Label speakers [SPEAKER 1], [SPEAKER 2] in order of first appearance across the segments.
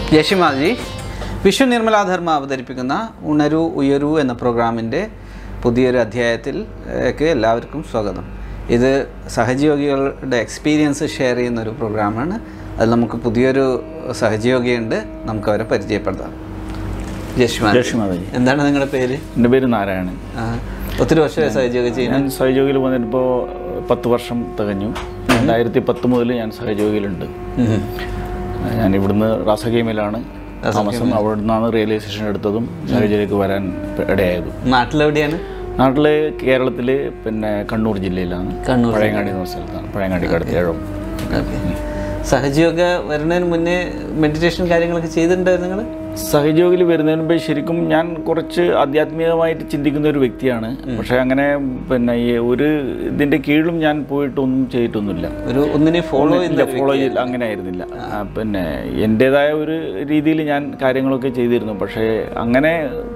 [SPEAKER 1] യശിമാജി വിശ്വ നിർമ്മലാധർമ്മ അവതരിപ്പിക്കുന്ന ഉണരൂ ഉയരൂ എന്ന പ്രോഗ്രാമിൻ്റെ പുതിയൊരു അധ്യായത്തിലേക്ക് എല്ലാവർക്കും സ്വാഗതം ഇത് സഹജീവികളുടെ എക്സ്പീരിയൻസ് ഷെയർ ചെയ്യുന്ന ഒരു പ്രോഗ്രാമാണ് അതിൽ നമുക്ക് പുതിയൊരു സഹജീവിയുണ്ട് നമുക്ക് അവരെ പരിചയപ്പെടുത്താം യശിമാജി
[SPEAKER 2] ലക്ഷ്മി
[SPEAKER 1] എന്താണ് നിങ്ങളുടെ പേര്
[SPEAKER 2] എൻ്റെ പേര് നാരായണൻ
[SPEAKER 1] ആ, ഒത്തിരി വർഷമായി സഹജീവി ചെയ്യുന്നത്
[SPEAKER 2] ഞാൻ സഹജോഗിയിൽ വന്നിട്ടിപ്പോൾ പത്ത് വർഷം തികഞ്ഞു രണ്ടായിരത്തി പത്ത് മുതൽ ഞാൻ സഹജോഗിയിലുണ്ട്
[SPEAKER 1] ഉം.
[SPEAKER 2] ഞാൻ ഇവിടുന്ന് റാസഗെയിമിലാണ് താമസം അവിടെ നിന്നാണ് റിയലൈസേഷൻ എടുത്തതും സഹജയിലേക്ക് വരാൻ ഇടയായത്
[SPEAKER 1] നാട്ടിലെവിടെയാണ്
[SPEAKER 2] നാട്ടിൽ കേരളത്തിൽ പിന്നെ കണ്ണൂർ ജില്ലയിലാണ്
[SPEAKER 1] കണ്ണൂർ
[SPEAKER 2] പഴയങ്ങാടി എന്ന സ്ഥലത്താണ് പഴയങ്ങാടി കടത്തിയാഴം
[SPEAKER 1] ഓക്കെ സഹജയോഗ വരുന്നതിന് മുന്നേ മെഡിറ്റേഷൻ കാര്യങ്ങളൊക്കെ ചെയ്തിട്ടുണ്ടായിരുന്നു നിങ്ങൾ
[SPEAKER 2] സഹജോഗിൽ വരുന്നതിന് മുമ്പ് ശരിക്കും ഞാൻ കുറച്ച് ആധ്യാത്മികമായിട്ട് ചിന്തിക്കുന്ന ഒരു വ്യക്തിയാണ് പക്ഷേ അങ്ങനെ പിന്നെ ഈ ഒരു ഇതിൻ്റെ കീഴിലും ഞാൻ പോയിട്ടൊന്നും ചെയ്തിട്ടൊന്നുമില്ല
[SPEAKER 1] ഒരു ഒന്നിനെ ഫോളോ
[SPEAKER 2] ഇല്ല ഫോളോ ചെയ്തില്ല അങ്ങനെ ആയിരുന്നില്ല ആ, പിന്നെ എൻ്റേതായ ഒരു രീതിയിൽ ഞാൻ കാര്യങ്ങളൊക്കെ ചെയ്തിരുന്നു പക്ഷേ അങ്ങനെ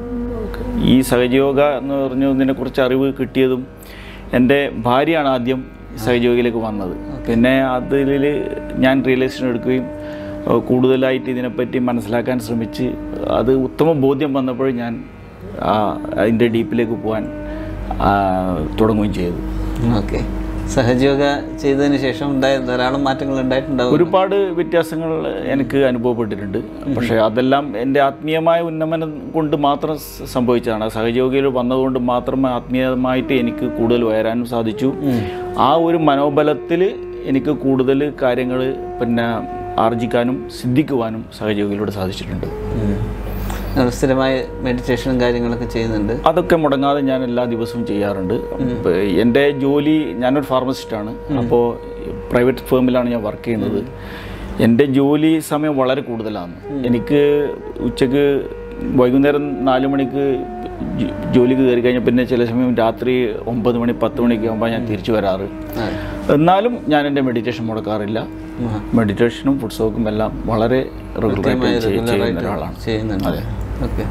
[SPEAKER 2] ഈ സഹജയോഗ എന്ന് പറഞ്ഞ ഇതിനെക്കുറിച്ച് അറിവ് കിട്ടിയതും എൻ്റെ ഭാര്യയാണ് ആദ്യം സഹജയോഗിലേക്ക് വന്നത് പിന്നെ അതിൽ ഞാൻ റിയലൈസേഷൻ എടുക്കുകയും ഏഹ്, കൂടുതലായിട്ട് ഇതിനെപ്പറ്റി മനസ്സിലാക്കാൻ ശ്രമിച്ച് അത് ഉത്തമ ബോധ്യം വന്നപ്പോൾ ഞാൻ ആ, അതിൻ്റെ ഡീപ്പിലേക്ക് പോകാൻ ആ, തുടങ്ങുകയും ചെയ്തു
[SPEAKER 1] ഓക്കെ സഹജയോഗ ചെയ്തതിന് ശേഷം ഉണ്ടായ ധാരാളം മാറ്റങ്ങൾ ഉണ്ടായിട്ടുണ്ടാവും
[SPEAKER 2] ഒരുപാട് വ്യത്യാസങ്ങൾ എനിക്ക് അനുഭവപ്പെട്ടിട്ടുണ്ട് പക്ഷേ അതെല്ലാം എൻ്റെ ആത്മീയമായ ഉന്നമനം കൊണ്ട് മാത്രം സ- സംഭവിച്ചതാണ് സഹജയോഗിയിൽ വന്നതുകൊണ്ട് മാത്രം ആത്മീയമായിട്ട് എനിക്ക് കൂടുതൽ ഉയരാനും സാധിച്ചു ആ ഒരു മനോബലത്തിൽ എനിക്ക് കൂടുതൽ കാര്യങ്ങൾ പിന്നെ ആർജിക്കാനും സിദ്ധിക്കുവാനും സഹജയോഗിലൂടെ സാധിച്ചിട്ടുണ്ട്
[SPEAKER 1] ഉം. നിങ്ങൾ സ്ഥിരമായി മെഡിറ്റേഷനും കാര്യങ്ങളൊക്കെ ചെയ്യുന്നുണ്ട്
[SPEAKER 2] അതൊക്കെ മുടങ്ങാതെ ഞാൻ എല്ലാ ദിവസവും ചെയ്യാറുണ്ട് ഇപ്പൊ എൻ്റെ ജോലി ഞാനൊരു ഫാർമസിസ്റ്റാണ് അപ്പോൾ പ്രൈവറ്റ് ഫേമിലാണ് ഞാൻ വർക്ക് ചെയ്യുന്നത് എൻ്റെ ജോലി സമയം വളരെ കൂടുതലാണ് എനിക്ക് ഉച്ചക്ക് വൈകുന്നേരം നാല് മണിക്ക് ജോ- ജോലിക്ക് കയറി കഴിഞ്ഞാൽ പിന്നെ ചില സമയം രാത്രി ഒമ്പത് മണി പത്ത് മണിക്ക് ആകുമ്പോൾ ഞാൻ തിരിച്ചു വരാറ്
[SPEAKER 1] ആ.
[SPEAKER 2] എന്നാലും ഞാൻ എൻ്റെ മെഡിറ്റേഷൻ മുടക്കാറില്ല മെഡിറ്റേഷനും ഫുഡ് സോക്കും എല്ലാം വളരെ റെഗുലറായിട്ട് ചെയ്യുന്ന ഒരാളാണ്
[SPEAKER 1] ചെയ്യുന്നുണ്ട് ഓക്കെ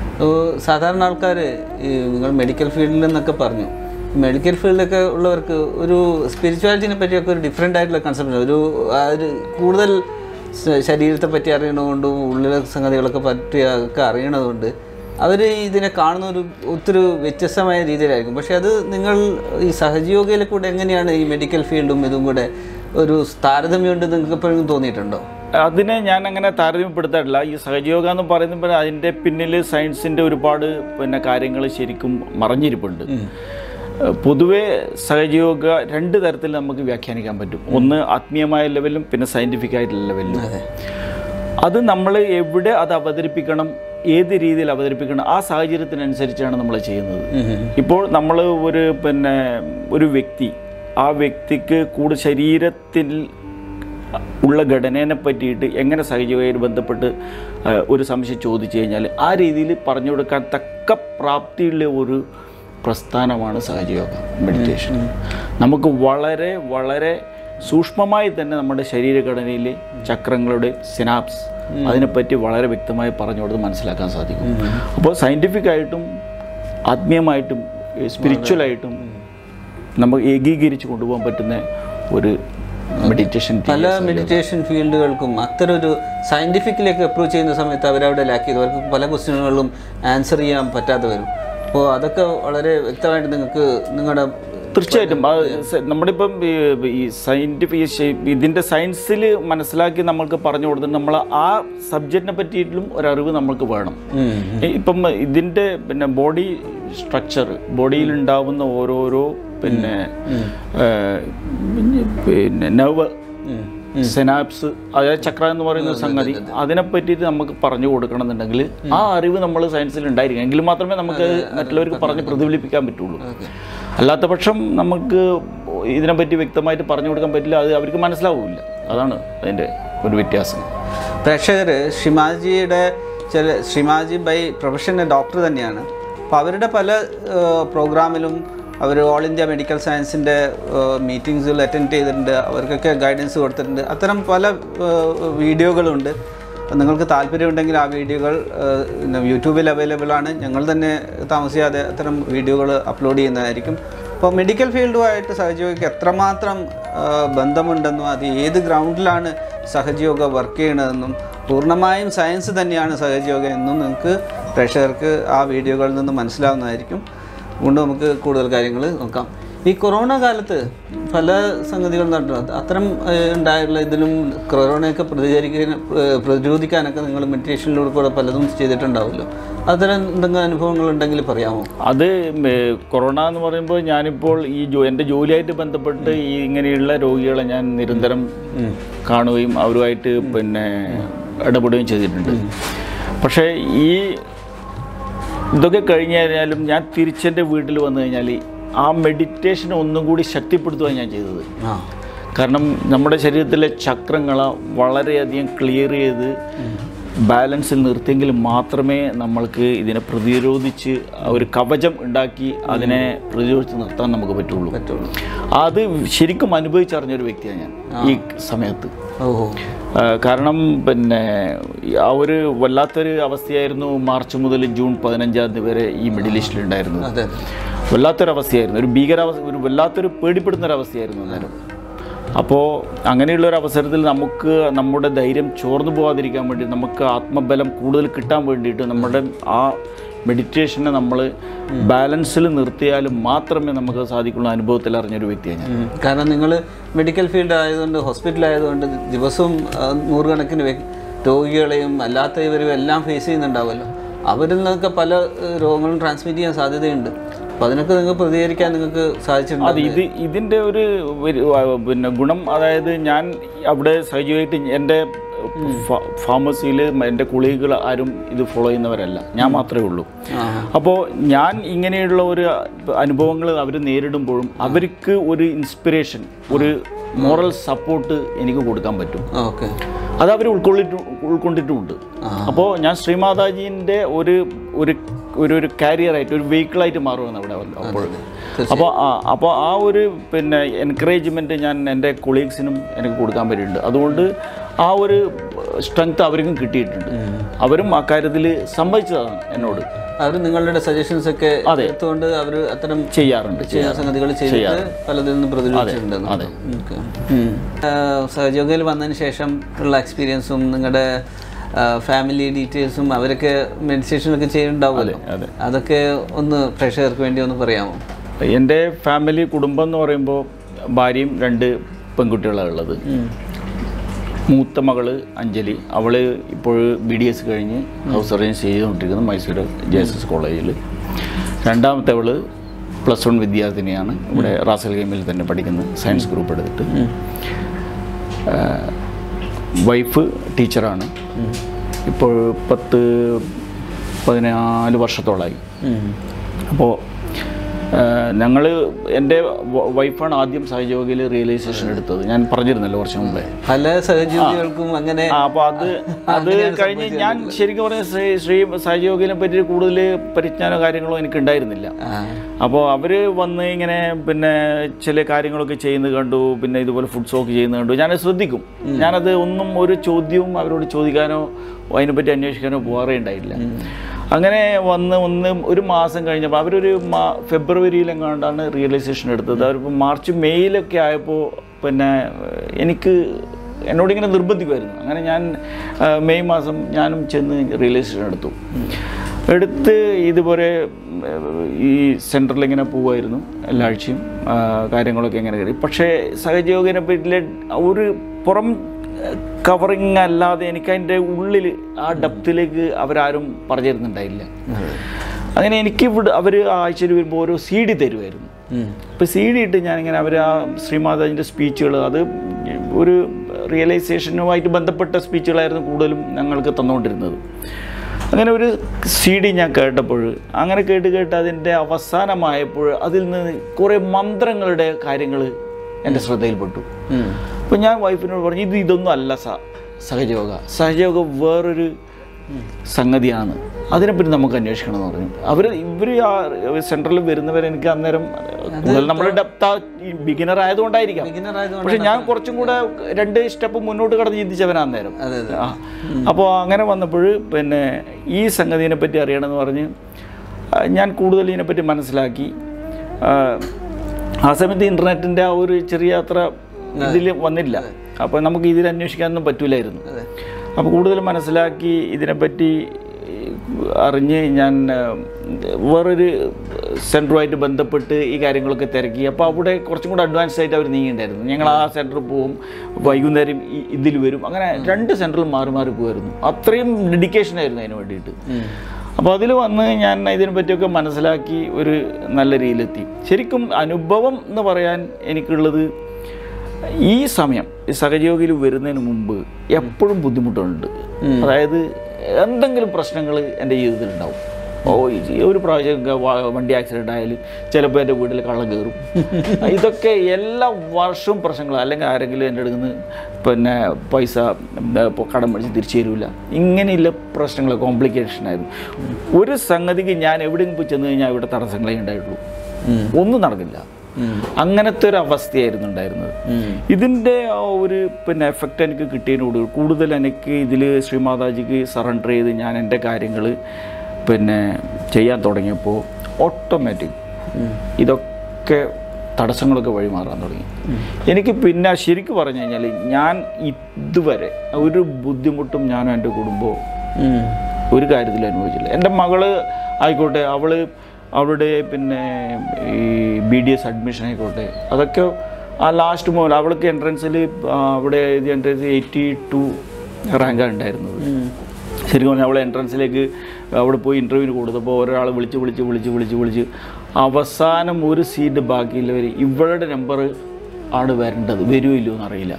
[SPEAKER 1] സാധാരണ ആൾക്കാർ ഈ നിങ്ങൾ മെഡിക്കൽ ഫീൽഡിൽ നിന്നൊക്കെ പറഞ്ഞു മെഡിക്കൽ ഫീൽഡിലൊക്കെ ഉള്ളവർക്ക് ഒരു സ്പിരിച്വാലിറ്റിനെ പറ്റിയൊക്കെ ഒരു ഡിഫറെൻ്റ് ആയിട്ടുള്ള കൺസെപ്റ്റ് ഒരു ആ ഒരു കൂടുതൽ ശ- ശരീരത്തെ പറ്റി അറിയണതുകൊണ്ടും ഉള്ളിലെ സംഗതികളൊക്കെ പറ്റി ഒക്കെ അറിയണതുകൊണ്ട് അവർ ഇതിനെ കാണുന്ന ഒരു ഒത്തിരി വ്യത്യസ്തമായ രീതിയിലായിരിക്കും പക്ഷേ അത് നിങ്ങൾ ഈ സഹജീവികയിലെ കൂടെ എങ്ങനെയാണ് ഈ മെഡിക്കൽ ഫീൽഡും ഇതും കൂടെ ഒരു താരതമ്യമുണ്ട് നിങ്ങൾക്ക് എപ്പോഴും തോന്നിയിട്ടുണ്ടോ
[SPEAKER 2] അതിനെ ഞാൻ അങ്ങനെ താരതമ്യപ്പെടുത്താറില്ല ഈ സഹജയോഗ എന്ന് പറയുമ്പോൾ അതിൻ്റെ പിന്നിൽ സയൻസിൻ്റെ ഒരുപാട് പിന്നെ കാര്യങ്ങൾ ശരിക്കും മറഞ്ഞിരിപ്പുണ്ട് ഏഹ് പൊതുവേ സഹജയോഗ രണ്ട് തരത്തിൽ നമുക്ക് വ്യാഖ്യാനിക്കാൻ പറ്റും ഒന്ന് ആത്മീയമായ ലെവലും പിന്നെ സയൻറ്റിഫിക് ആയിട്ടുള്ള ലെവലിലും അത് നമ്മൾ എവിടെ അത് അവതരിപ്പിക്കണം ഏത് രീതിയിൽ അവതരിപ്പിക്കണം ആ സാഹചര്യത്തിനനുസരിച്ചാണ് നമ്മൾ ചെയ്യുന്നത് ഇപ്പോൾ നമ്മൾ ഒരു പിന്നെ ഒരു വ്യക്തി ആ വ്യക്തിക്ക് കൂടുതൽ ശരീരത്തിൽ ഉള്ള ഘടനയെ പറ്റിയിട്ട് എങ്ങനെ സഹജീവമായി ബന്ധപ്പെട്ട് ആ, ഒരു സംശയം ചോദിച്ചു കഴിഞ്ഞാൽ ആ രീതിയിൽ പറഞ്ഞു കൊടുക്കാൻ തക്ക പ്രാപ്തിയുള്ള ഒരു പ്രസ്ഥാനമാണ് സഹജയോഗ മെഡിറ്റേഷൻ നമുക്ക് വളരെ വളരെ സൂക്ഷ്മമായി തന്നെ നമ്മുടെ ശരീരഘടനയിൽ ചക്രങ്ങളുടെ സിനാപ്സ് അതിനെപ്പറ്റി വളരെ വ്യക്തമായി പറഞ്ഞു കൊടുത്ത് മനസ്സിലാക്കാൻ സാധിക്കും അപ്പോൾ സയൻറ്റിഫിക് ആയിട്ടും ആത്മീയമായിട്ടും സ്പിരിച്വലായിട്ടും നമുക്ക് ഏകീകരിച്ച് കൊണ്ടുപോകാൻ പറ്റുന്ന ഒരു മെഡിറ്റേഷൻ
[SPEAKER 1] പല മെഡിറ്റേഷൻ ഫീൽഡുകൾക്കും അത്തരം ഒരു സയന്റിഫിക്കിലേക്ക് അപ്രോച്ച് ചെയ്യുന്ന സമയത്ത് അവരവിടെ ലാക്ക് ചെയ്തു അവർക്ക് പല ക്വസ്റ്റ്യനുകളിലും ആൻസർ ചെയ്യാൻ പറ്റാതെ വരും അപ്പോൾ അതൊക്കെ വളരെ വ്യക്തമായിട്ട് നിങ്ങൾക്ക് നിങ്ങളുടെ
[SPEAKER 2] തീർച്ചയായിട്ടും അത് സ- നമ്മളിപ്പം ഈ ഈ സയൻറ്റിഫിക് ഇതിൻ്റെ സയൻസിൽ മനസ്സിലാക്കി നമ്മൾക്ക് പറഞ്ഞു കൊടുത്തിട്ട് നമ്മൾ ആ സബ്ജക്റ്റിനെ പറ്റിയിട്ടും ഒരറിവ് നമ്മൾക്ക് വേണം ഈ- ഇപ്പം ഇതിൻ്റെ പിന്നെ ബോഡി സ്ട്രക്ചർ ബോഡിയിൽ ഉണ്ടാവുന്ന ഓരോരോ പിന്നെ ഏഹ്, പിന്നെ നവ് സെനാപ്സ് അതായത് ചക്ര എന്ന് പറയുന്ന സംഗതി അതിനെ പറ്റിയിട്ട് നമുക്ക് പറഞ്ഞു കൊടുക്കണമെന്നുണ്ടെങ്കിൽ ആ അറിവ് നമ്മൾ സയൻസിൽ ഉണ്ടായിരിക്കും എങ്കിൽ മാത്രമേ നമുക്ക് മറ്റുള്ളവർക്ക് പറഞ്ഞ് പ്രതിഫലിപ്പിക്കാൻ പറ്റുള്ളൂ അല്ലാത്ത പക്ഷം നമുക്ക് ഇതിനെപ്പറ്റി വ്യക്തമായിട്ട് പറഞ്ഞു കൊടുക്കാൻ പറ്റില്ല അത് അവർക്ക് മനസ്സിലാവില്ല അതാണ് അതിൻ്റെ ഒരു വ്യത്യാസം
[SPEAKER 1] പ്രേക്ഷകർ ശ്രീമാജിയുടെ ചില ശ്രീമാജി ബൈ പ്രൊഫഷണൽ ഡോക്ടർ തന്നെയാണ് അപ്പോൾ അവരുടെ പല പ്രോഗ്രാമിലും അവർ ഓൾ ഇന്ത്യ മെഡിക്കൽ സയൻസിൻ്റെ മീറ്റിങ്സിൽ അറ്റൻഡ് ചെയ്തിട്ടുണ്ട് അവർക്കൊക്കെ ഗൈഡൻസ് കൊടുത്തിട്ടുണ്ട് അത്തരം പല വീഡിയോകളുണ്ട് അപ്പോൾ നിങ്ങൾക്ക് താല്പര്യമുണ്ടെങ്കിൽ ആ വീഡിയോകൾ ഏഹ്, പിന്നെ യൂട്യൂബിൽ അവൈലബിൾ ആണ് ഞങ്ങൾ തന്നെ താമസിയാതെ അത്തരം വീഡിയോകൾ അപ്ലോഡ് ചെയ്യുന്നതായിരിക്കും അപ്പോൾ മെഡിക്കൽ ഫീൽഡുമായിട്ട് സഹജീവിക്ക് എത്രമാത്രം ആ, ബന്ധമുണ്ടെന്നും അത് ഏത് ഗ്രൗണ്ടിലാണ് സഹജയോഗ വർക്ക് ചെയ്യണതെന്നും പൂർണ്ണമായും സയൻസ് തന്നെയാണ് സഹജയോഗ എന്നും നിങ്ങൾക്ക് പ്രേക്ഷകർക്ക് ആ വീഡിയോകളിൽ നിന്ന് മനസ്സിലാവുന്നതായിരിക്കും അതുകൊണ്ട് നമുക്ക് കൂടുതൽ കാര്യങ്ങൾ നോക്കാം ഈ കൊറോണ കാലത്ത് പല സംഗതികൾ നടന്നു അത്തരം ഏഹ്, ഉണ്ടായുള്ള ഇതിലും കൊറോണയൊക്കെ പ്രതികരിക്കാൻ ഏഹ്, പ്രതിരോധിക്കാനൊക്കെ നിങ്ങൾ മെഡിറ്റേഷനിലൂടെ കൂടെ പലതും ചെയ്തിട്ടുണ്ടാവുമല്ലോ അത്തരം എന്തെങ്കിലും അനുഭവങ്ങൾ ഉണ്ടെങ്കിൽ പറയാമോ
[SPEAKER 2] അത് മേ- കൊറോണ എന്ന് പറയുമ്പോൾ ഞാനിപ്പോൾ ഈ ജോ എൻ്റെ ജോലിയായിട്ട് ബന്ധപ്പെട്ട് ഈ ഇങ്ങനെയുള്ള രോഗികളെ ഞാൻ നിരന്തരം കാണുകയും അവരുമായിട്ട് പിന്നെ ഇടപെടുകയും ചെയ്തിട്ടുണ്ട് പക്ഷേ ഈ ഇതൊക്കെ കഴിഞ്ഞ് കഴിഞ്ഞാലും ഞാൻ തിരിച്ചെൻ്റെ വീട്ടിൽ വന്നു കഴിഞ്ഞാൽ ആ മെഡിറ്റേഷൻ ഒന്നും കൂടി ശക്തിപ്പെടുത്തുകയാണ് ഞാൻ ചെയ്തത്
[SPEAKER 1] ആ
[SPEAKER 2] കാരണം നമ്മുടെ ശരീരത്തിലെ ചക്രങ്ങളെ വളരെയധികം ക്ലിയർ ചെയ്ത് ബാലൻസിൽ നിർത്തിയെങ്കിൽ മാത്രമേ നമ്മൾക്ക് ഇതിനെ പ്രതിരോധിച്ച് ഒരു കവചം ഉണ്ടാക്കി അതിനെ പ്രതിരോധിച്ച് നിർത്താൻ നമുക്ക് പറ്റുള്ളൂ
[SPEAKER 1] പറ്റുള്ളൂ
[SPEAKER 2] അത് ശരിക്കും അനുഭവിച്ചറിഞ്ഞൊരു വ്യക്തിയാണ് ഞാൻ ഈ സമയത്ത്
[SPEAKER 1] ഓഹോ
[SPEAKER 2] ആ, കാരണം പിന്നെ ഈ ആ ഒരു വല്ലാത്തൊരു അവസ്ഥയായിരുന്നു മാർച്ച് മുതൽ ജൂൺ പതിനഞ്ചാം തീയതി വരെ ഈ മിഡിൽ ഈസ്റ്റിൽ ഉണ്ടായിരുന്നത്
[SPEAKER 1] അതെ
[SPEAKER 2] വല്ലാത്തൊരവസ്ഥയായിരുന്നു ഒരു ഭീകരാവസ്ഥ ഒരു വല്ലാത്തൊരു പേടിപ്പെടുന്ന ഒരു അവസ്ഥയായിരുന്നു അന്നേരം അപ്പോൾ അങ്ങനെയുള്ള ഒരു അവസരത്തിൽ നമുക്ക് നമ്മുടെ ധൈര്യം ചോർന്നു പോകാതിരിക്കാൻ വേണ്ടി നമുക്ക് ആത്മബലം കൂടുതൽ കിട്ടാൻ വേണ്ടിയിട്ട് നമ്മുടെ ആ മെഡിറ്റേഷനെ നമ്മൾ ബാലൻസിൽ നിർത്തിയാൽ മാത്രമേ നമുക്ക് സാധിക്കുള്ളൂ അനുഭവത്തിൽ അറിഞ്ഞൊരു വ്യക്തിയാണ് ഞാൻ
[SPEAKER 1] ഉം. കാരണം നിങ്ങൾ മെഡിക്കൽ ഫീൽഡ് ആയതുകൊണ്ട് ഹോസ്പിറ്റൽ ആയതുകൊണ്ട് ദിവസവും ആ, നൂറുകണക്കിന് വ്യക്- രോഗികളെയും അല്ലാത്ത ഇവരും എല്ലാം ഫേസ് ചെയ്യുന്നുണ്ടാവുമല്ലോ അവരിൽ നിന്നൊക്കെ പല ഏഹ്, രോഗങ്ങളും ട്രാൻസ്മിറ്റ് ചെയ്യാൻ സാധ്യതയുണ്ട് അപ്പോൾ അതിനൊക്കെ നിങ്ങൾക്ക് പ്രതികരിക്കാൻ നിങ്ങൾക്ക് സാധിച്ചിട്ടുണ്ട്
[SPEAKER 2] അത് ഇത് ഇതിൻ്റെ ഒരു ഒരു, ആ, പിന്നെ ഗുണം അതായത് ഞാൻ അവിടെ സഹജീവമായിട്ട് എൻ്റെ ഫാർമസിയിൽ എൻ്റെ കുളികൾ ആരും ഇത് ഫോളോ ചെയ്യുന്നവരല്ല ഞാൻ മാത്രമേ ഉള്ളൂ
[SPEAKER 1] ആ
[SPEAKER 2] അപ്പോൾ ഞാൻ ഇങ്ങനെയുള്ള ഒരു അനുഭവങ്ങൾ അവർ നേരിടുമ്പോഴും അവർക്ക് ഒരു ഇൻസ്പിറേഷൻ ഒരു മോറൽ സപ്പോർട്ട് എനിക്ക് കൊടുക്കാൻ പറ്റും
[SPEAKER 1] ഓക്കെ
[SPEAKER 2] അത് അവർ ഉൾക്കൊള്ളിട്ട് ഉൾക്കൊണ്ടിട്ടുമുണ്ട് അപ്പോൾ ഞാൻ ശ്രീമാതാജീൻ്റെ ഒരു ഒരു ഒരു ഒരു കാരിയറായിട്ട് ഒരു വെഹിക്കിളായിട്ട് മാറുമെന്ന് അവിടെ അപ്പോൾ അപ്പോൾ ആ അപ്പോൾ ആ ഒരു പിന്നെ എൻകറേജ്മെൻറ്റ് ഞാൻ എൻ്റെ കൊളീഗ്സിനും എനിക്ക് കൊടുക്കാൻ പറ്റിയിട്ടുണ്ട് അതുകൊണ്ട് ആ ഒരു സ്ട്രെങ്ത് അവർക്കും കിട്ടിയിട്ടുണ്ട് അവരും ആ കാര്യത്തിൽ സമ്മതിച്ചതാണ് എന്നോട്
[SPEAKER 1] അവർ നിങ്ങളുടെ സജഷൻസ് ഒക്കെ
[SPEAKER 2] അതെ.
[SPEAKER 1] എടുത്തുകൊണ്ട് അവർ അത്തരം
[SPEAKER 2] ചെയ്യാറുണ്ട്
[SPEAKER 1] ചെയ്യുന്ന സംഗതികൾ ചെയ്തിട്ട് പലതിൽ നിന്ന് പ്രതിരോധിച്ചിട്ടുണ്ട്
[SPEAKER 2] അതെ.
[SPEAKER 1] സഹജോഗയിൽ വന്നതിന് ശേഷം ഉള്ള എക്സ്പീരിയൻസും നിങ്ങളുടെ ഫാമിലി ഡീറ്റെയിൽസും അവരൊക്കെ മെഡിറ്റേഷൻ ഒക്കെ ചെയ്യുന്നുണ്ടാവുമല്ലോ
[SPEAKER 2] അതെ
[SPEAKER 1] അതൊക്കെ ഒന്ന് പ്രേക്ഷകർക്ക് വേണ്ടി ഒന്ന് പറയാമോ
[SPEAKER 2] എൻ്റെ ഫാമിലി കുടുംബം എന്ന് പറയുമ്പോൾ ഭാര്യയും രണ്ട് പെൺകുട്ടികളാണ് ഉള്ളത് മൂത്ത മകള് അഞ്ജലി അവൾ ഇപ്പോൾ ബി ഡി എസ് കഴിഞ്ഞ് ഹൗസ് സർജൻ ചെയ്തുകൊണ്ടിരിക്കുന്നത് മൈസൂർ ജെ എസ് എസ് കോളേജിൽ രണ്ടാമത്തെ അവള് പ്ലസ് വൺ വിദ്യാർത്ഥിനിയാണ് ഇവിടെ റാസൽ ഗെയിമിൽ തന്നെ പഠിക്കുന്നത് സയൻസ് ഗ്രൂപ്പ് എടുത്തിട്ട് വൈഫ് ടീച്ചറാണ് ഇപ്പോൾ പത്ത് പതിനാല് വർഷത്തോളമായി അപ്പോൾ ഞങ്ങൾ എൻ്റെ വ- വൈഫാണ് ആദ്യം സഹജോഗിയിൽ റിയലൈസേഷൻ എടുത്തത് ഞാൻ പറഞ്ഞിരുന്നല്ലോ കുറച്ച് മുമ്പേ
[SPEAKER 1] പല സഹജീവികൾക്കും അങ്ങനെ
[SPEAKER 2] ആ അപ്പോൾ അത് അത് കഴിഞ്ഞ് ഞാൻ ശരിക്കും പറഞ്ഞ ശ്രീ ശ്രീ സഹജോഗിനെ പറ്റി കൂടുതൽ പരിജ്ഞാനോ കാര്യങ്ങളോ എനിക്ക് ഉണ്ടായിരുന്നില്ല
[SPEAKER 1] ആ,
[SPEAKER 2] അപ്പോൾ അവർ വന്ന് ഇങ്ങനെ പിന്നെ ചില കാര്യങ്ങളൊക്കെ ചെയ്യുന്നത് കണ്ടു പിന്നെ ഇതുപോലെ ഫുഡ് സ്റ്റോക്ക് ചെയ്യുന്നത് കണ്ടു ഞാൻ ശ്രദ്ധിക്കും ഞാനത് ഒന്നും ഒരു ചോദ്യവും അവരോട് ചോദിക്കാനോ അതിനെപ്പറ്റി അന്വേഷിക്കാനോ പോകാറേ ഉണ്ടായില്ല അങ്ങനെ വന്ന് ഒന്ന് ഒരു മാസം കഴിഞ്ഞപ്പോൾ അവരൊരു മാ ഫെബ്രുവരിയിലെങ്ങാണ്ടാണ് റിയലൈസേഷൻ എടുത്തത് അവരിപ്പോൾ മാർച്ച് മെയ്യിലൊക്കെ ആയപ്പോൾ പിന്നെ എനിക്ക് എന്നോടിങ്ങനെ നിർബന്ധിക്കുമായിരുന്നു അങ്ങനെ ഞാൻ ആ, മെയ് മാസം ഞാനും ചെന്ന് റിയലൈസേഷൻ എടുത്തു എടുത്ത് ഇതുപോലെ ഉം, ഈ സെൻറ്ററിൽ ഇങ്ങനെ പോവുമായിരുന്നു എല്ലാ ആഴ്ചയും ആ, കാര്യങ്ങളൊക്കെ ഇങ്ങനെ കയറി പക്ഷേ സഹജയോഗിനെ പറ്റിയ ഒരു പുറം കവറിങ് അല്ലാതെ എനിക്ക് അതിൻ്റെ ഉള്ളിൽ ആ ഡെപ്തിലേക്ക് അവരാരും പറഞ്ഞു തരുന്നുണ്ടായില്ല അങ്ങനെ എനിക്ക് ഇവിടെ അവർ ആഴ്ചയിൽ വരുമ്പോൾ ഓരോ സി ഡി തരുമായിരുന്നു
[SPEAKER 1] ഉം.
[SPEAKER 2] ഇപ്പോൾ സി ഡി ഇട്ട് ഞാനിങ്ങനെ അവർ ആ ശ്രീമാതാജിൻ്റെ സ്പീച്ചുകൾ അത് ഒരു റിയലൈസേഷനുമായിട്ട് ബന്ധപ്പെട്ട സ്പീച്ചുകളായിരുന്നു കൂടുതലും ഞങ്ങൾക്ക് തന്നുകൊണ്ടിരുന്നത് അങ്ങനെ ഒരു സി ഡി ഞാൻ കേട്ടപ്പോൾ അങ്ങനെ കേട്ട് കേട്ട് അതിൻ്റെ അവസാനമായപ്പോൾ അതിൽ നിന്ന് കുറേ മന്ത്രങ്ങളുടെ കാര്യങ്ങൾ എൻ്റെ ശ്രദ്ധയിൽപ്പെട്ടു
[SPEAKER 1] ഉം.
[SPEAKER 2] അപ്പോൾ ഞാൻ വൈഫിനോട് പറഞ്ഞു ഇത് ഇതൊന്നും അല്ല സ സഹജയോഗ സഹജയോഗ വേറൊരു സംഗതിയാണ് അതിനെപ്പറ്റി നമുക്ക് അന്വേഷിക്കണം എന്ന് പറഞ്ഞു അവർ ഇവർ ആ സെൻട്രലിൽ വരുന്നവർ എനിക്ക് അന്നേരം കൂടുതൽ നമ്മൾ ഡെപ്ത ബിഗിനർ ആയതുകൊണ്ടായിരിക്കാം
[SPEAKER 1] Beginner ആയതുകൊണ്ട്
[SPEAKER 2] പക്ഷെ ഞാൻ കുറച്ചും കൂടെ രണ്ട് സ്റ്റെപ്പ് മുന്നോട്ട് കടന്ന് ചിന്തിച്ചവനാ അന്നേരം
[SPEAKER 1] അതെ അതെ
[SPEAKER 2] ആ അപ്പോൾ അങ്ങനെ വന്നപ്പോൾ പിന്നെ ഈ സംഗതിനെ പറ്റി അറിയണമെന്ന് പറഞ്ഞ് ആ, ഞാൻ കൂടുതൽ ഇതിനെപ്പറ്റി മനസ്സിലാക്കി ആ, ആ സമയത്ത് ഇൻ്റർനെറ്റിൻ്റെ ആ ഒരു ചെറിയ അത്ര ഇതിൽ വന്നില്ല അപ്പോൾ നമുക്ക് ഇതിൽ അന്വേഷിക്കാനൊന്നും പറ്റൂലായിരുന്നു
[SPEAKER 1] അതെ
[SPEAKER 2] അപ്പോൾ കൂടുതൽ മനസ്സിലാക്കി ഇതിനെപ്പറ്റി അറിഞ്ഞ് ഞാൻ ഏഹ്, വേറൊരു സെൻറ്ററുമായിട്ട് ബന്ധപ്പെട്ട് ഈ കാര്യങ്ങളൊക്കെ തിരക്കി അപ്പോൾ അവിടെ കുറച്ചും കൂടെ അഡ്വാൻസ് ആയിട്ട് അവർ നീങ്ങിണ്ടായിരുന്നു ഞങ്ങൾ ആ സെൻറ്ററിൽ പോവും വൈകുന്നേരം ഈ- ഇതിൽ വരും അങ്ങനെ രണ്ട് സെൻറ്ററിൽ മാറി മാറി പോകുമായിരുന്നു അത്രയും ഡെഡിക്കേഷൻ ആയിരുന്നു അതിന് വേണ്ടിയിട്ട് അപ്പോൾ അതിൽ വന്ന് ഞാൻ ഇതിനെ പറ്റിയൊക്കെ മനസ്സിലാക്കി ഒരു നല്ല രീതിയിലെത്തി ശരിക്കും അനുഭവം എന്ന് പറയാൻ എനിക്കുള്ളത് ഈ സമയം ഈ സഹജീവിയിൽ വരുന്നതിന് മുമ്പ് എപ്പോഴും ബുദ്ധിമുട്ടുണ്ട് അതായത് എന്തെങ്കിലും പ്രശ്നങ്ങൾ എൻ്റെ ജീവിതത്തിൽ ഉണ്ടാവും ഓ ഈ ഒരു പ്രാവശ്യം ഒക്കെ വ- വണ്ടി ആക്സിഡൻ്റ് ആയാലും ചിലപ്പോൾ എൻ്റെ വീട്ടിൽ കള്ളം കയറും ഇതൊക്കെ എല്ലാ വർഷവും പ്രശ്നങ്ങൾ അല്ലെങ്കിൽ ആരെങ്കിലും എൻ്റെ അടുത്ത് നിന്ന് പിന്നെ പൈസ ഉം, ഇപ്പോൾ കടം മേടിച്ച് തിരിച്ചു തരില്ല ഇങ്ങനെയുള്ള പ്രശ്നങ്ങൾ കോംപ്ലിക്കേഷൻ ആയിരുന്നു ഒരു സംഗതിക്ക് ഞാൻ എവിടെയെങ്കിലും പോയി ചെന്ന് കഴിഞ്ഞാൽ ഇവിടെ തടസ്സങ്ങളേ ഉണ്ടായിട്ടുള്ളൂ ഒന്നും നടക്കില്ല അങ്ങനത്തെ ഒരു അവസ്ഥയായിരുന്നു ഉണ്ടായിരുന്നത് ഇതിൻ്റെ ആ ഒരു പിന്നെ എഫക്റ്റ് എനിക്ക് കിട്ടിയതിനോട് കൂടുതൽ എനിക്ക് ഇതിൽ ശ്രീമാതാജിക്ക് സറണ്ടർ ചെയ്ത് ഞാൻ എൻ്റെ കാര്യങ്ങൾ പിന്നെ ചെയ്യാൻ തുടങ്ങിയപ്പോൾ ഓട്ടോമാറ്റിക് ഇതൊക്കെ തടസ്സങ്ങളൊക്കെ വഴിമാറാൻ തുടങ്ങി എനിക്ക് പിന്നെ ശരിക്കും പറഞ്ഞു കഴിഞ്ഞാൽ ഞാൻ ഇതുവരെ ഒരു ബുദ്ധിമുട്ടും ഞാനും എൻ്റെ കുടുംബവും ഒരു കാര്യത്തിലും അനുഭവിച്ചില്ല എൻ്റെ മകള് ആയിക്കോട്ടെ അവള് അവളുടെ പിന്നെ ഈ ബി ഡി എസ് അഡ്മിഷൻ ആയിക്കോട്ടെ അതൊക്കെ ആ ലാസ്റ്റ് മുതൽ അവൾക്ക് എൻട്രൻസിൽ അവിടെ എഴുതിയ എൻട്രൻസ് എയ്റ്റി ടു റാങ്കാണ് ഉണ്ടായിരുന്നത് ശരിക്കും പറഞ്ഞാൽ അവൾ എൻട്രൻസിലേക്ക് അവിടെ പോയി ഇൻ്റർവ്യൂവിന് കൊടുത്തപ്പോൾ ഒരാൾ വിളിച്ച് വിളിച്ച് വിളിച്ച് വിളിച്ച് വിളിച്ച് അവസാനം ഒരു സീറ്റ് ബാക്കിയുള്ളവർ ഇവളുടെ നമ്പർ ആണ് വരേണ്ടത് വരുമോ ഇല്ലയോ എന്നറിയില്ല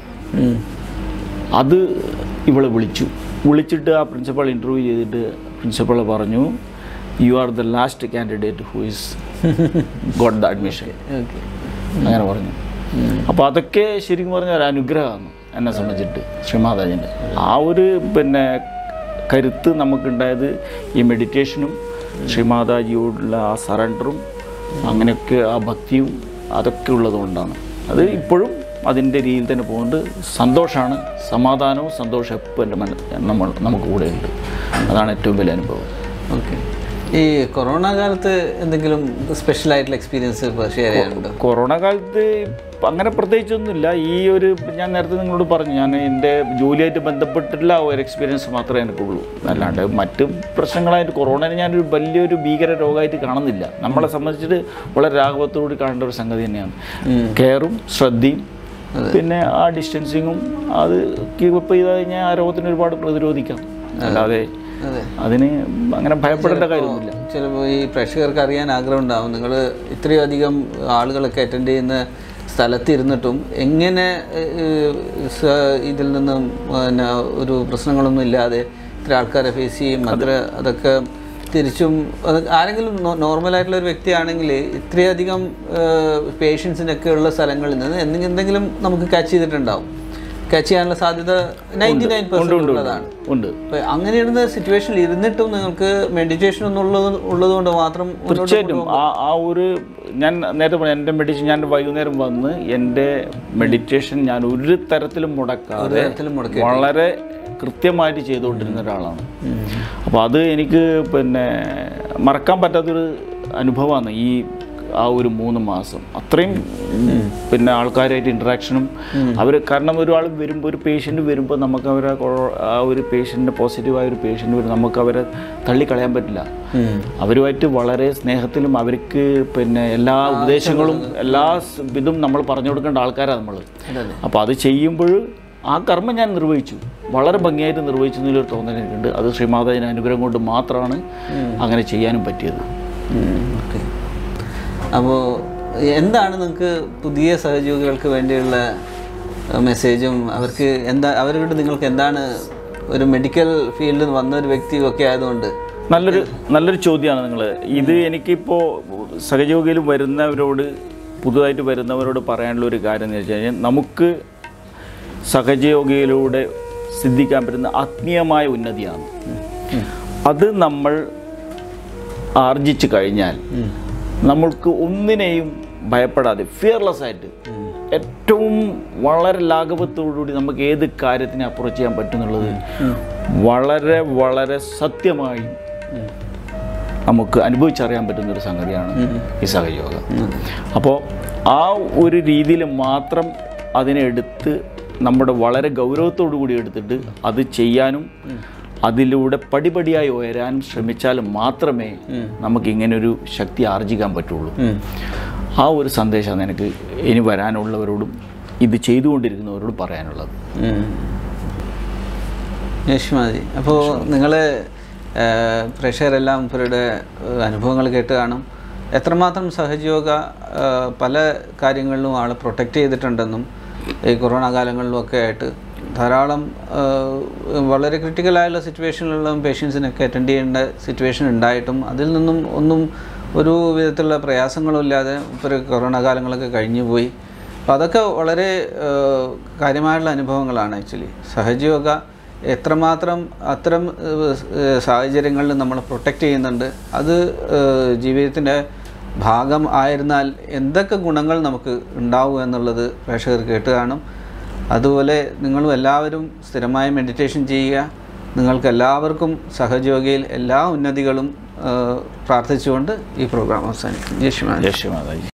[SPEAKER 2] അത് ഇവളെ വിളിച്ചു വിളിച്ചിട്ട് ആ പ്രിൻസിപ്പൾ ഇൻ്റർവ്യൂ ചെയ്തിട്ട് പ്രിൻസിപ്പൾ പറഞ്ഞു you are the last candidate who is got the admission
[SPEAKER 1] okay
[SPEAKER 2] അങ്ങനെ പറഞ്ഞു അപ്പോൾ അതൊക്കെ ശരിക്കും പറഞ്ഞാൽ ഒരു അനുഗ്രഹമാണ് എന്നെ സംബന്ധിച്ചിട്ട് ശ്രീമാതാജിൻ്റെ ആ ഒരു പിന്നെ കരുത്ത് നമുക്കുണ്ടായത് ഈ മെഡിറ്റേഷനും ശ്രീമാതാജിയോടുള്ള ആ സറണ്ടറും അങ്ങനെയൊക്കെ ആ ഭക്തിയും അതൊക്കെ ഉള്ളതുകൊണ്ടാണ് അത് ഇപ്പോഴും അതിൻ്റെ രീതിയിൽ തന്നെ പോകുന്നുണ്ട് സന്തോഷമാണ് സമാധാനവും സന്തോഷം എപ്പോൾ എൻ്റെ മന നമ്മൾ നമുക്ക് കൂടെ ഉണ്ട് അതാണ് ഏറ്റവും വലിയ അനുഭവം
[SPEAKER 1] ഓക്കെ ഈ കൊറോണ കാലത്ത് എന്തെങ്കിലും സ്പെഷ്യൽ ആയിട്ടുള്ള എക്സ്പീരിയൻസ് ഷെയർ ചെയ്യാനുണ്ടോ
[SPEAKER 2] കൊറോണ കാലത്ത് അങ്ങനെ പ്രത്യേകിച്ചൊന്നുമില്ല ഈ ഒരു ഞാൻ നേരത്തെ നിങ്ങളോട് പറഞ്ഞു ഞാൻ എൻ്റെ ജോലിയായിട്ട് ബന്ധപ്പെട്ടിട്ടുള്ള ആ ഒരു എക്സ്പീരിയൻസ് മാത്രമേ എനിക്കുള്ളൂ അല്ലാണ്ട് മറ്റ് പ്രശ്നങ്ങളായിട്ട് കൊറോണനെ ഞാനൊരു വലിയൊരു ഭീകര രോഗമായിട്ട് കാണുന്നില്ല നമ്മളെ സംബന്ധിച്ചിട്ട് വളരെ രാഘവത്തോടുകൂടി കാണേണ്ട ഒരു സംഗതി തന്നെയാണ് കെയറും ശ്രദ്ധയും പിന്നെ ആ ഡിസ്റ്റൻസിങ്ങും അത് കീപ്പപ്പ് ചെയ്ത് കഴിഞ്ഞാൽ ആ രോഗത്തിന് ഒരുപാട് പ്രതിരോധിക്കാം അല്ലാതെ
[SPEAKER 1] അതെ
[SPEAKER 2] അതിന് അങ്ങനെ ഭയപ്പെടേണ്ട കാര്യമൊന്നുമില്ല
[SPEAKER 1] ചിലപ്പോൾ ഈ പ്രേക്ഷകർക്ക് അറിയാൻ ആഗ്രഹം ഉണ്ടാവും നിങ്ങൾ ഇത്രയും അധികം ആളുകളൊക്കെ അറ്റൻഡ് ചെയ്യുന്ന സ്ഥലത്തിരുന്നിട്ടും എങ്ങനെ ഏഹ്, സ- ഇതിൽ നിന്നും പിന്നെ ഒരു പ്രശ്നങ്ങളൊന്നും ഇല്ലാതെ ഇത്ര ആൾക്കാരെ ഫേസ് ചെയ്യും അത്ര അതൊക്കെ തിരിച്ചും അത് ആരെങ്കിലും നോർമലായിട്ടുള്ള ഒരു വ്യക്തിയാണെങ്കിൽ ഇത്രയധികം പേഷ്യൻസിനൊക്കെ ഉള്ള സ്ഥലങ്ങളിൽ നിന്ന് എന്തെങ്കിലും എന്തെങ്കിലും നമുക്ക് ക്യാച്ച് ചെയ്തിട്ടുണ്ടാവും ക്യാച്ച് ചെയ്യാനുള്ള സാധ്യത നയൻറ്റി നയൻ പെർസെൻറ്റ് ഉള്ളതാണ്
[SPEAKER 2] ഉണ്ട്
[SPEAKER 1] അപ്പൊ അങ്ങനെ ഇരുന്ന സിറ്റുവേഷനിൽ ഇരുന്നിട്ടും നിങ്ങൾക്ക് മെഡിറ്റേഷൻ ഒന്നുള്ളത് ഉള്ളത് കൊണ്ട് മാത്രം മുന്നോട്ട്
[SPEAKER 2] തീർച്ചയായിട്ടും ആ ആ ഒരു ഞാൻ നേരത്തെ പറഞ്ഞു എൻ്റെ മെഡിറ്റേഷൻ ഞാൻ വൈകുന്നേരം വന്ന് എൻ്റെ മെഡിറ്റേഷൻ ഞാൻ ഒരു തരത്തിലും മുടക്കാതെ
[SPEAKER 1] തരത്തിലും മുടക്കി
[SPEAKER 2] വളരെ കൃത്യമായിട്ട് ചെയ്തുകൊണ്ടിരുന്ന ഒരാളാണ് അപ്പോൾ അത് എനിക്ക് പിന്നെ മറക്കാൻ പറ്റാത്തൊരു അനുഭവമാണ് ഈ ആ ഒരു മൂന്ന് മാസം അത്രയും പിന്നെ ആൾക്കാരായിട്ട് ഇൻട്രാക്ഷനും അവർ കാരണം ഒരാൾ വരുമ്പോൾ ഒരു പേഷ്യൻ്റ് വരുമ്പോൾ നമുക്ക് അവരെ കൊ- ആ ഒരു പേഷ്യൻ്റ് പോസിറ്റീവായ ഒരു പേഷ്യൻ്റ് വരും നമുക്ക് അവരെ തള്ളിക്കളയാൻ പറ്റില്ല അവരുമായിട്ട് വളരെ സ്നേഹത്തിലും അവർക്ക് പിന്നെ എല്ലാ ഉപദേശങ്ങളും എല്ലാ സ് ഇതും നമ്മൾ പറഞ്ഞു കൊടുക്കേണ്ട ആൾക്കാരാണ് നമ്മൾ
[SPEAKER 1] അതെ
[SPEAKER 2] അപ്പോൾ അത് ചെയ്യുമ്പോൾ ആ കർമ്മം ഞാൻ നിർവഹിച്ചു വളരെ ഭംഗിയായിട്ട് നിർവഹിച്ചു എന്നൊരു തോന്നൽ എനിക്കുണ്ട് അത് ശ്രീമാതാജിൻ്റെ അനുഗ്രഹം കൊണ്ട് മാത്രമാണ് അങ്ങനെ ചെയ്യാനും പറ്റിയത്
[SPEAKER 1] ഓക്കെ അപ്പോൾ എന്താണ് നിങ്ങൾക്ക് പുതിയ സഹജീവികൾക്ക് വേണ്ടിയുള്ള മെസ്സേജും അവർക്ക് എന്താ അവരോട് നിങ്ങൾക്ക് എന്താണ് ഒരു മെഡിക്കൽ ഫീൽഡിൽ നിന്ന് വന്ന ഒരു വ്യക്തിയും ഒക്കെ ആയതുകൊണ്ട്
[SPEAKER 2] നല്ലൊരു നല്ലൊരു ചോദ്യമാണ് നിങ്ങൾ ഇത് എനിക്കിപ്പോൾ സഹജോഗിയിൽ വരുന്നവരോട് പുതുതായിട്ട് വരുന്നവരോട് പറയാനുള്ള ഒരു കാര്യം എന്ന് വെച്ച് കഴിഞ്ഞാൽ നമുക്ക് സഹജയോഗിയിലൂടെ സിദ്ധിക്കാൻ പറ്റുന്ന ആത്മീയമായ ഉന്നതിയാണ് അത് നമ്മൾ ആർജിച്ചു കഴിഞ്ഞാൽ നമ്മൾക്ക് ഒന്നിനെയും ഭയപ്പെടാതെ ഫിയർലെസ് ആയിട്ട് ഏറ്റവും വളരെ ലാഘവത്തോടുകൂടി നമുക്ക് ഏത് കാര്യത്തിനെ അപ്രോച്ച് ചെയ്യാൻ പറ്റുന്നുള്ളത് വളരെ വളരെ സത്യമായി നമുക്ക് അനുഭവിച്ചറിയാൻ പറ്റുന്ന ഒരു സംഗതിയാണ് ഈ സഹയോഗ അപ്പോൾ ആ ഒരു രീതിയിൽ മാത്രം അതിനെ എടുത്ത് നമ്മുടെ വളരെ ഗൗരവത്തോടു കൂടി എടുത്തിട്ട് അത് ചെയ്യാനും അതിലൂടെ പടിപടിയായി ഉയരാനും ശ്രമിച്ചാൽ മാത്രമേ നമുക്ക് ഇങ്ങനൊരു ശക്തി ആർജിക്കാൻ പറ്റുള്ളൂ
[SPEAKER 1] ഉം.
[SPEAKER 2] ആ ഒരു സന്ദേശമാണ് എനിക്ക് ഇനി വരാനുള്ളവരോടും ഇത് ചെയ്തുകൊണ്ടിരിക്കുന്നവരോടും പറയാനുള്ളത്
[SPEAKER 1] ഉം. യശ്മാതി അപ്പോൾ നിങ്ങൾ പ്രേക്ഷകരെല്ലാം ഇവരുടെ ഏഹ്, അനുഭവങ്ങൾ കേട്ട് കാണും എത്രമാത്രം സഹജയോഗ ഏഹ്, പല കാര്യങ്ങളിലും ആൾ പ്രൊട്ടക്റ്റ് ചെയ്തിട്ടുണ്ടെന്നും ഈ കൊറോണ കാലങ്ങളിലും ഒക്കെ ആയിട്ട് ധാരാളം ഏഹ്, വളരെ ക്രിട്ടിക്കലായുള്ള സിറ്റുവേഷനിലുള്ള പേഷ്യൻസിനൊക്കെ അറ്റൻഡ് ചെയ്യേണ്ട സിറ്റുവേഷൻ ഉണ്ടായിട്ടും അതിൽ നിന്നും ഒന്നും ഒരു വിധത്തിലുള്ള പ്രയാസങ്ങളും ഇല്ലാതെ ഇപ്പോൾ കൊറോണ കാലങ്ങളൊക്കെ കഴിഞ്ഞു പോയി അപ്പോൾ അതൊക്കെ വളരെ ഏഹ്, കാര്യമായുള്ള അനുഭവങ്ങളാണ് ആക്ച്വലി സഹജയോഗ എത്രമാത്രം അത്തരം ഏഹ്, സാഹചര്യങ്ങളിൽ നമ്മൾ പ്രൊട്ടക്റ്റ് ചെയ്യുന്നുണ്ട് അത് ഏഹ്, ജീവിതത്തിൻ്റെ ഭാഗം ആയിരുന്നാൽ എന്തൊക്കെ ഗുണങ്ങൾ നമുക്ക് ഉണ്ടാവും എന്നുള്ളത് പ്രേക്ഷകർ കേട്ട് കാണും അതുപോലെ നിങ്ങളും എല്ലാവരും സ്ഥിരമായി മെഡിറ്റേഷൻ ചെയ്യുക നിങ്ങൾക്ക് എല്ലാവർക്കും സഹജയോഗയിൽ എല്ലാ ഉന്നതികളും ഏഹ്, പ്രാർത്ഥിച്ചുകൊണ്ട് ഈ പ്രോഗ്രാം അവസാനിക്കും യേശുമാൻ
[SPEAKER 2] യേശുമാതാജി